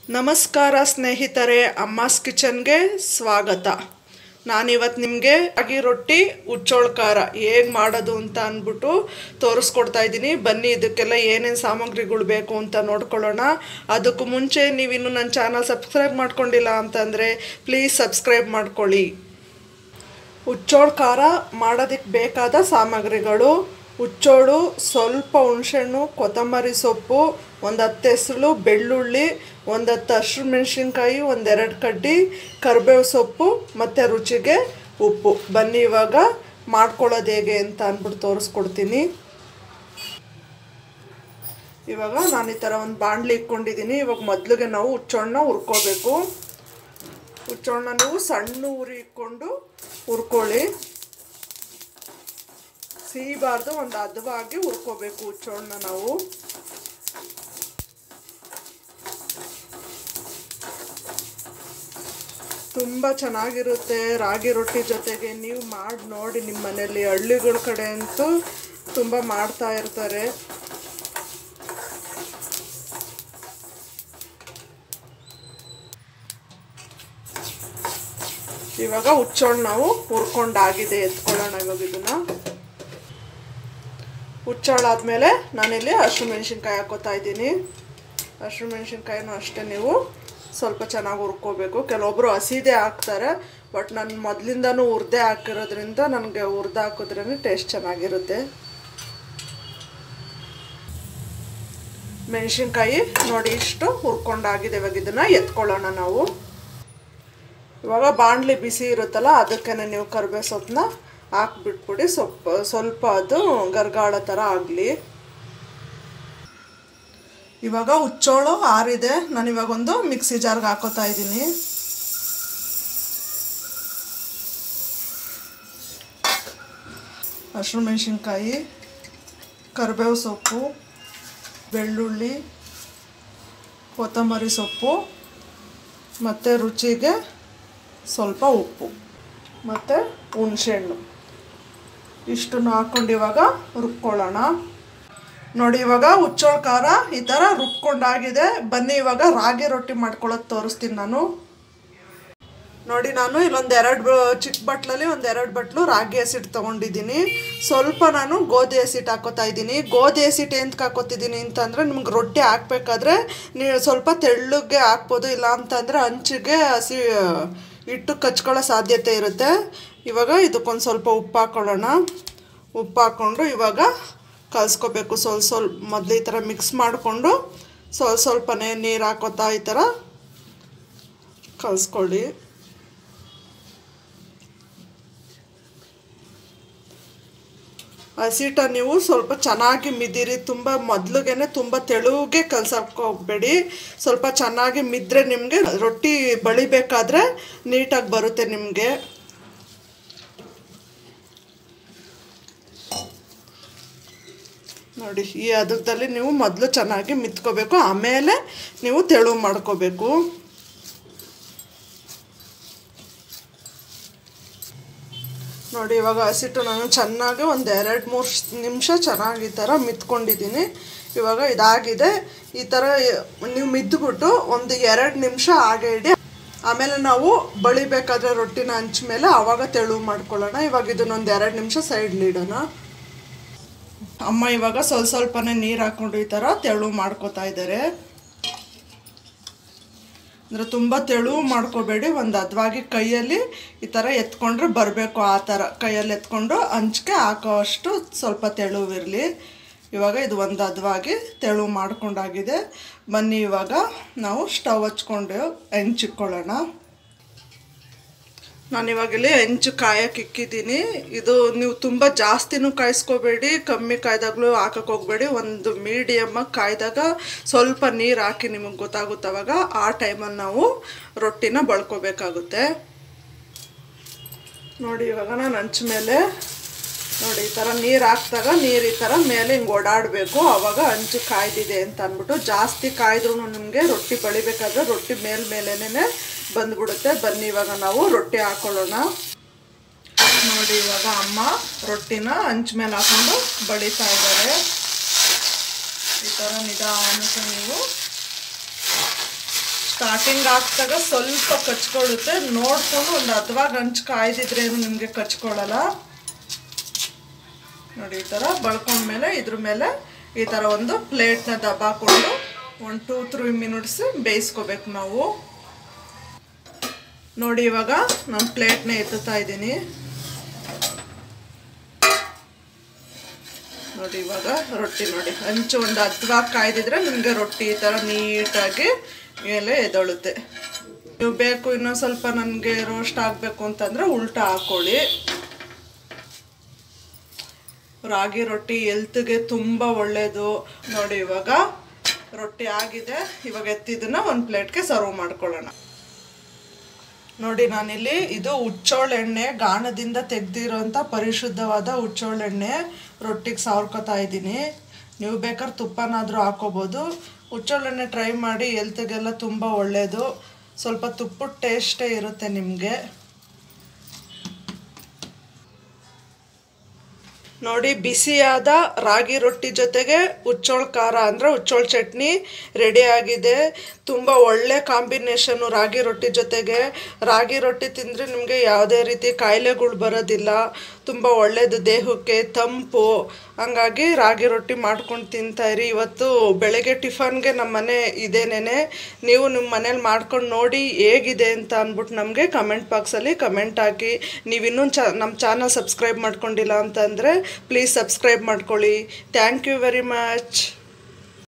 ನಮಸ್ಕಾರ ಸ್ನೇಹಿತರೆ ಅಮ್ಮಾಸ್ ಕಿಚನ್ಗೆ ಸ್ವಾಗತ ನಾನಿವತ್ತು ನಿಮಗೆ ರಾಗಿ ರೊಟ್ಟಿ ಉಚ್ಚೋಳ ಖಾರ ಹೇಗೆ ಮಾಡೋದು ಅಂತ ಅಂದ್ಬಿಟ್ಟು ತೋರಿಸ್ಕೊಡ್ತಾ ಇದ್ದೀನಿ ಬನ್ನಿ ಇದಕ್ಕೆಲ್ಲ ಏನೇನು ಸಾಮಗ್ರಿಗಳು ಬೇಕು ಅಂತ ನೋಡ್ಕೊಳ್ಳೋಣ ಅದಕ್ಕೂ ಮುಂಚೆ ನೀವಿನ್ನು ನನ್ನ ಚಾನಲ್ ಸಬ್ಸ್ಕ್ರೈಬ್ ಮಾಡ್ಕೊಂಡಿಲ್ಲ ಅಂತಂದರೆ ಪ್ಲೀಸ್ ಸಬ್ಸ್ಕ್ರೈಬ್ ಮಾಡ್ಕೊಳ್ಳಿ ಉಚ್ಚೋಳ ಖಾರ ಮಾಡೋದಕ್ಕೆ ಬೇಕಾದ ಸಾಮಗ್ರಿಗಳು ಉಚ್ಚೋಳು ಸ್ವಲ್ಪ ಹುಣಸೆಹಣ್ಣು ಕೊತ್ತಂಬರಿ ಸೊಪ್ಪು ಒಂದು ಹತ್ತು ಹೆಸರು ಬೆಳ್ಳುಳ್ಳಿ ಒಂದು ಹತ್ತು ಹಸಿರು ಮೆಣಸಿನ್ಕಾಯಿ ಒಂದೆರಡು ಕಡ್ಡಿ ಕರಿಬೇವು ಸೊಪ್ಪು ಮತ್ತು ರುಚಿಗೆ ಉಪ್ಪು ಬನ್ನಿ ಇವಾಗ ಮಾಡ್ಕೊಳ್ಳೋದು ಹೇಗೆ ಅಂತ ಅಂದ್ಬಿಟ್ಟು ತೋರಿಸ್ಕೊಡ್ತೀನಿ ಇವಾಗ ನಾನು ಈ ಥರ ಒಂದು ಬಾಣಲಿ ಇಟ್ಕೊಂಡಿದ್ದೀನಿ ಇವಾಗ ಮೊದಲಿಗೆ ನಾವು ಉಚ್ಚೋಳನ್ನ ಹುರ್ಕೋಬೇಕು ಹುಚ್ಚೋಳನ್ನ ನೀವು ಸಣ್ಣ ಉರಿ ಇಟ್ಕೊಂಡು ಹುರ್ಕೊಳ್ಳಿ ಸಿಹಿಬಾರ್ದು ಒಂದು ಹದವಾಗಿ ಹುರ್ಕೋಬೇಕು ಹುಚ್ಚೋಳನ್ನ ನಾವು ತುಂಬ ಚೆನ್ನಾಗಿರುತ್ತೆ ರಾಗಿ ರೊಟ್ಟಿ ಜೊತೆಗೆ ನೀವು ಮಾಡಿ ನೋಡಿ ನಿಮ್ಮ ಮನೆಯಲ್ಲಿ ಹಳ್ಳಿಗಳ ಕಡೆ ಅಂತೂ ತುಂಬ ಮಾಡ್ತಾ ಇರ್ತಾರೆ ಇವಾಗ ಹುಚ್ಚೋಳು ನಾವು ಹುರ್ಕೊಂಡಾಗಿದೆ ಎತ್ಕೊಳ್ಳೋಣ ಇವಾಗ ಇದನ್ನ ಹುಚ್ಚೋಳಾದ್ಮೇಲೆ ನಾನಿಲ್ಲಿ ಹಸಿರು ಮೆಣಸಿನ್ಕಾಯಿ ಹಾಕೋತಾ ಇದ್ದೀನಿ ಹಸಿರು ಮೆಣಸಿನ್ಕಾಯಿನೂ ಅಷ್ಟೇ ನೀವು ಸ್ವಲ್ಪ ಚೆನ್ನಾಗಿ ಹುರ್ಕೋಬೇಕು ಕೆಲವೊಬ್ಬರು ಹಸಿದೇ ಹಾಕ್ತಾರೆ ಬಟ್ ನಾನು ಮೊದಲಿಂದನೂ ಹುರ್ದೆ ಹಾಕಿರೋದ್ರಿಂದ ನನಗೆ ಹುರ್ದು ಹಾಕಿದ್ರೇ ಟೇಸ್ಟ್ ಚೆನ್ನಾಗಿರುತ್ತೆ ಮೆಣಸಿನ್ಕಾಯಿ ನೋಡಿ ಇಷ್ಟು ಹುರ್ಕೊಂಡಾಗಿದೆ ಇವಾಗ ಇದನ್ನು ಎತ್ಕೊಳ್ಳೋಣ ನಾವು ಇವಾಗ ಬಾಣಲಿ ಬಿಸಿ ಇರುತ್ತಲ್ಲ ಅದಕ್ಕೆ ನೀವು ಕರಿಬೇವು ಸೊಪ್ಪನ್ನ ಹಾಕ್ಬಿಟ್ಬಿಡಿ ಸೊಪ್ಪು ಸ್ವಲ್ಪ ಅದು ಗರ್ಗಾಳ ಥರ ಆಗಲಿ ಇವಾಗ ಹುಚ್ಚೋಳು ಆರಿದೆ ನಾನು ಇವಾಗ ಒಂದು ಮಿಕ್ಸಿ ಜಾರ್ಗೆ ಹಾಕೋತಾ ಇದ್ದೀನಿ ಹಸಿರು ಮೆಣಸಿನ್ಕಾಯಿ ಕರಿಬೇವು ಸೊಪ್ಪು ಬೆಳ್ಳುಳ್ಳಿ ಕೊತ್ತಂಬರಿ ಸೊಪ್ಪು ಮತ್ತು ರುಚಿಗೆ ಸ್ವಲ್ಪ ಉಪ್ಪು ಮತ್ತು ಹುಣಸೆಹಣ್ಣು ಇಷ್ಟನ್ನು ಹಾಕ್ಕೊಂಡು ಇವಾಗ ರುಬ್ಕೊಳ್ಳೋಣ ನೋಡಿ ಇವಾಗ ಹುಚ್ಚೋಳ ಖಾರ ಈ ಥರ ರುಬ್ಕೊಂಡಾಗಿದೆ ಬನ್ನಿ ಇವಾಗ ರಾಗಿ ರೊಟ್ಟಿ ಮಾಡ್ಕೊಳ್ಳೋದು ತೋರಿಸ್ತೀನಿ ನಾನು ನೋಡಿ ನಾನು ಇಲ್ಲೊಂದು ಎರಡು ಚಿಕ್ಕ ಬಟ್ಲಲ್ಲಿ ಒಂದು ಎರಡು ಬಟ್ಲು ರಾಗಿ ಹಸಿಟ್ಟು ತೊಗೊಂಡಿದ್ದೀನಿ ಸ್ವಲ್ಪ ನಾನು ಗೋಧಿ ಹಸಿಟ್ಟು ಹಾಕೋತಾ ಇದ್ದೀನಿ ಗೋಧಿ ಹಸಿಟ್ಟು ಎಂತಕ್ಕೆ ಹಾಕೋತಿದ್ದೀನಿ ಅಂತಂದರೆ ನಿಮ್ಗೆ ರೊಟ್ಟಿ ಹಾಕ್ಬೇಕಾದ್ರೆ ನೀವು ಸ್ವಲ್ಪ ತೆಳ್ಳಗೆ ಹಾಕ್ಬೋದು ಇಲ್ಲ ಅಂತಂದರೆ ಹಂಚಿಗೆ ಹಸಿ ಹಿಟ್ಟು ಕಚ್ಕೊಳ್ಳೋ ಸಾಧ್ಯತೆ ಇರುತ್ತೆ ಇವಾಗ ಇದಕ್ಕೊಂದು ಸ್ವಲ್ಪ ಉಪ್ಪು ಹಾಕ್ಕೊಳ್ಳೋಣ ಉಪ್ಪು ಹಾಕ್ಕೊಂಡು ಇವಾಗ ಕಲಿಸ್ಕೋಬೇಕು ಸ್ವಲ್ಪ ಸ್ವಲ್ಪ ಮೊದಲು ಈ ಥರ ಮಿಕ್ಸ್ ಮಾಡಿಕೊಂಡು ಸ್ವಲ್ಪ ಸ್ವಲ್ಪನೇ ನೀರು ಹಾಕೋತಾ ಈ ಥರ ಕಲಿಸ್ಕೊಳ್ಳಿ ಹಸಿಟ ನೀವು ಸ್ವಲ್ಪ ಚೆನ್ನಾಗಿ ಮಿದಿರಿ ತುಂಬ ಮೊದಲಿಗೆ ತುಂಬ ತೆಳುಗೆ ಕಲ್ಸಕ್ಕೆ ಹೋಗಬೇಡಿ ಸ್ವಲ್ಪ ಚೆನ್ನಾಗಿ ಮಿದ್ರೆ ನಿಮಗೆ ರೊಟ್ಟಿ ಬಳಿಬೇಕಾದ್ರೆ ನೀಟಾಗಿ ಬರುತ್ತೆ ನಿಮಗೆ ನೋಡಿ ಈ ಅದದಲ್ಲಿ ನೀವು ಮೊದಲು ಚೆನ್ನಾಗಿ ಮಿತ್ಕೋಬೇಕು ಆಮೇಲೆ ನೀವು ತೆಳು ಮಾಡ್ಕೋಬೇಕು ನೋಡಿ ಇವಾಗ ಹಸಿಟ್ಟು ನಾನು ಚೆನ್ನಾಗಿ ಒಂದು ಎರಡು ಮೂರು ನಿಮಿಷ ಚೆನ್ನಾಗಿ ಈ ಥರ ಮಿತ್ಕೊಂಡಿದ್ದೀನಿ ಇವಾಗ ಇದಾಗಿದೆ ಈ ಥರ ನೀವು ಮಿದ್ದುಬಿಟ್ಟು ಒಂದು ಎರಡು ನಿಮಿಷ ಹಾಗೆ ಇಡಿ ಆಮೇಲೆ ನಾವು ಬಳಿಬೇಕಾದ್ರೆ ರೊಟ್ಟಿನ ಹಂಚ ಮೇಲೆ ಆವಾಗ ತೆಳು ಮಾಡ್ಕೊಳ್ಳೋಣ ಇವಾಗ ಇದನ್ನೊಂದು ಎರಡು ನಿಮಿಷ ಸೈಡ್ಲಿ ಇಡೋಣ ಅಮ್ಮ ಇವಾಗ ಸ್ವಲ್ಪ ಸ್ವಲ್ಪನೇ ನೀರು ಹಾಕ್ಕೊಂಡು ಈ ಥರ ತೆಳು ಮಾಡ್ಕೋತಾ ಇದ್ದಾರೆ ಅಂದರೆ ತುಂಬ ತೆಳು ಮಾಡ್ಕೋಬೇಡಿ ಒಂದು ಹದವಾಗಿ ಕೈಯಲ್ಲಿ ಈ ಥರ ಎತ್ಕೊಂಡ್ರೆ ಬರಬೇಕು ಆ ಥರ ಕೈಯಲ್ಲಿ ಎತ್ಕೊಂಡು ಹಂಚಿಗೆ ಹಾಕೋ ಅಷ್ಟು ಸ್ವಲ್ಪ ತೆಳುವಿರಲಿ ಇವಾಗ ಇದು ಒಂದು ಹದವಾಗಿ ತೆಳು ಮಾಡ್ಕೊಂಡಾಗಿದೆ ಬನ್ನಿ ಇವಾಗ ನಾವು ಸ್ಟವ್ ಹಚ್ಕೊಂಡು ಹೆಂಚಿಕ್ಕೊಳ್ಳೋಣ ನಾನು ಇವಾಗಲೇ ಹೆಂಚು ಕಾಯಕ್ಕೆ ಇಕ್ಕಿದ್ದೀನಿ ಇದು ನೀವು ತುಂಬ ಜಾಸ್ತಿನೂ ಕಾಯಿಸ್ಕೋಬೇಡಿ ಕಮ್ಮಿ ಕಾಯ್ದಾಗಲೂ ಹಾಕಕ್ಕೆ ಹೋಗಬೇಡಿ ಒಂದು ಮೀಡಿಯಮ್ಮಾಗಿ ಕಾಯ್ದಾಗ ಸ್ವಲ್ಪ ನೀರು ಹಾಕಿ ನಿಮಗೆ ಗೊತ್ತಾಗುತ್ತವಾಗ ಆ ಟೈಮಲ್ಲಿ ನಾವು ರೊಟ್ಟಿನ ಬಳ್ಕೋಬೇಕಾಗುತ್ತೆ ನೋಡಿ ಇವಾಗ ನಾನು ಹಂಚ ಮೇಲೆ ನೋಡಿ ಈ ಥರ ನೀರು ಹಾಕಿದಾಗ ನೀರು ಈ ಥರ ಮೇಲೆ ಹಿಂಗೆ ಓಡಾಡಬೇಕು ಆವಾಗ ಹಂಚು ಕಾಯ್ದಿದೆ ಅಂತ ಅಂದ್ಬಿಟ್ಟು ಜಾಸ್ತಿ ಕಾಯ್ದ್ರೂ ನಿಮಗೆ ರೊಟ್ಟಿ ಬಳಿಬೇಕಾದ್ರೆ ರೊಟ್ಟಿ ಮೇಲ್ ಮೇಲೇನೆ ಬಂದ್ಬಿಡುತ್ತೆ ಬನ್ನಿ ಇವಾಗ ನಾವು ರೊಟ್ಟಿ ಹಾಕೊಳ್ಳೋಣ ನೋಡಿ ಇವಾಗ ಅಮ್ಮ ರೊಟ್ಟಿನ ಹಂಚ ಮೇಲೆ ಹಾಕೊಂಡು ಬಳಿತಾ ಇದ್ದಾರೆ ಈ ಥರ ನಿಧಾನಕ್ಕೆ ನೀವು ಸ್ಟಾರ್ಟಿಂಗ್ ಹಾಕ್ದಾಗ ಸ್ವಲ್ಪ ಕಚ್ಕೊಳ್ಳುತ್ತೆ ನೋಡ್ಕೊಂಡು ಒಂದು ಅರ್ಧವಾಗ ಹಂಚು ಕಾಯ್ದಿದ್ರೇನು ನಿಮಗೆ ಕಚ್ಕೊಳ್ಳಲ್ಲ ನೋಡಿ ಈ ಥರ ಬಳ್ಕೊಂಡ್ಮೇಲೆ ಇದ್ರ ಮೇಲೆ ಈ ಥರ ಒಂದು ಪ್ಲೇಟ್ನ ದಬಾಕೊಂಡು ಒಂದು ಟೂ ತ್ರೀ ಮಿನಿಟ್ಸ್ ಬೇಯಿಸ್ಕೋಬೇಕು ನಾವು ನೋಡಿ ಇವಾಗ ನಾನು ಪ್ಲೇಟ್ನ ಎತ್ತುತ್ತಾ ಇದ್ದೀನಿ ನೋಡಿ ಇವಾಗ ರೊಟ್ಟಿ ನೋಡಿ ಹಂಚು ಒಂದು ಹದ್ವಾಗಿ ಕಾಯ್ದಿದ್ರೆ ನಿಮಗೆ ರೊಟ್ಟಿ ಈ ಥರ ನೀಟಾಗಿ ಮೇಲೆ ಎದೊಳುತ್ತೆ ನೀವು ಬೇಕು ಇನ್ನೊಂದು ಸ್ವಲ್ಪ ನನಗೆ ರೋಸ್ಟ್ ಆಗಬೇಕು ಅಂತಂದರೆ ಉಲ್ಟಾ ಹಾಕ್ಕೊಳ್ಳಿ ರಾಗಿ ರೊಟ್ಟಿ ಎಲ್ತ್ಗೆ ತುಂಬ ಒಳ್ಳೆಯದು ನೋಡಿ ಇವಾಗ ರೊಟ್ಟಿ ಆಗಿದೆ ಇವಾಗ ಎತ್ತಿದ್ದನ್ನ ಒಂದು ಪ್ಲೇಟ್ಗೆ ಸರ್ವ್ ಮಾಡ್ಕೊಳ್ಳೋಣ ನೋಡಿ ನಾನಿಲ್ಲಿ ಇದು ಹುಚ್ಚೋಳೆಣ್ಣೆ ಗಾಣದಿಂದ ತೆಗ್ದಿರೋಂಥ ಪರಿಶುದ್ಧವಾದ ಹುಚ್ಚೋಳೆಣ್ಣೆ ರೊಟ್ಟಿಗೆ ಸಾವ್ರ್ಕೊತಾ ಇದ್ದೀನಿ ನೀವು ಬೇಕಾದ್ರೆ ತುಪ್ಪನಾದರೂ ಹಾಕೋಬೋದು ಹುಚ್ಚೋಳೆಣ್ಣೆ ಟ್ರೈ ಮಾಡಿ ಎಲ್ತಿಗೆಲ್ಲ ತುಂಬ ಒಳ್ಳೆಯದು ಸ್ವಲ್ಪ ತುಪ್ಪದ ಟೇಸ್ಟೇ ಇರುತ್ತೆ ನಿಮಗೆ ನೋಡಿ ಬಿಸಿಯಾದ ರಾಗಿ ರೊಟ್ಟಿ ಜೊತೆಗೆ ಹುಚ್ಚೋಳ್ ಖಾರ ಅಂದರೆ ಹುಚ್ಚೋಳ್ ಚಟ್ನಿ ರೆಡಿ ಆಗಿದೆ ತುಂಬ ಒಳ್ಳೆ ಕಾಂಬಿನೇಷನ್ನು ರಾಗಿ ರೊಟ್ಟಿ ಜೊತೆಗೆ ರಾಗಿ ರೊಟ್ಟಿ ತಿಂದರೆ ನಿಮಗೆ ಯಾವುದೇ ರೀತಿ ಕಾಯಿಲೆಗಳು ಬರೋದಿಲ್ಲ ತುಂಬ ಒಳ್ಳೆಯದು ದೇಹಕ್ಕೆ ತಂಪು ಹಂಗಾಗಿ ರಾಗಿ ರೊಟ್ಟಿ ಮಾಡ್ಕೊಂಡು ತಿಂತಾಯಿರಿ ಇವತ್ತು ಬೆಳಗ್ಗೆ ಟಿಫನ್ಗೆ ನಮ್ಮ ಮನೆ ಇದೇನೇನೆ ನೀವು ನಿಮ್ಮ ಮನೇಲಿ ಮಾಡ್ಕೊಂಡು ನೋಡಿ ಹೇಗಿದೆ ಅಂತ ಅಂದ್ಬಿಟ್ಟು ನಮಗೆ ಕಮೆಂಟ್ ಬಾಕ್ಸಲ್ಲಿ ಕಮೆಂಟ್ ಹಾಕಿ ನೀವು ಇನ್ನೂ ಚ ನಮ್ಮ ಚಾನಲ್ ಸಬ್ಸ್ಕ್ರೈಬ್ ಮಾಡ್ಕೊಂಡಿಲ್ಲ ಅಂತಂದರೆ ಪ್ಲೀಸ್ ಸಬ್ಸ್ಕ್ರೈಬ್ ಮಾಡ್ಕೊಳ್ಳಿ ಥ್ಯಾಂಕ್ ಯು ವೆರಿ ಮಚ್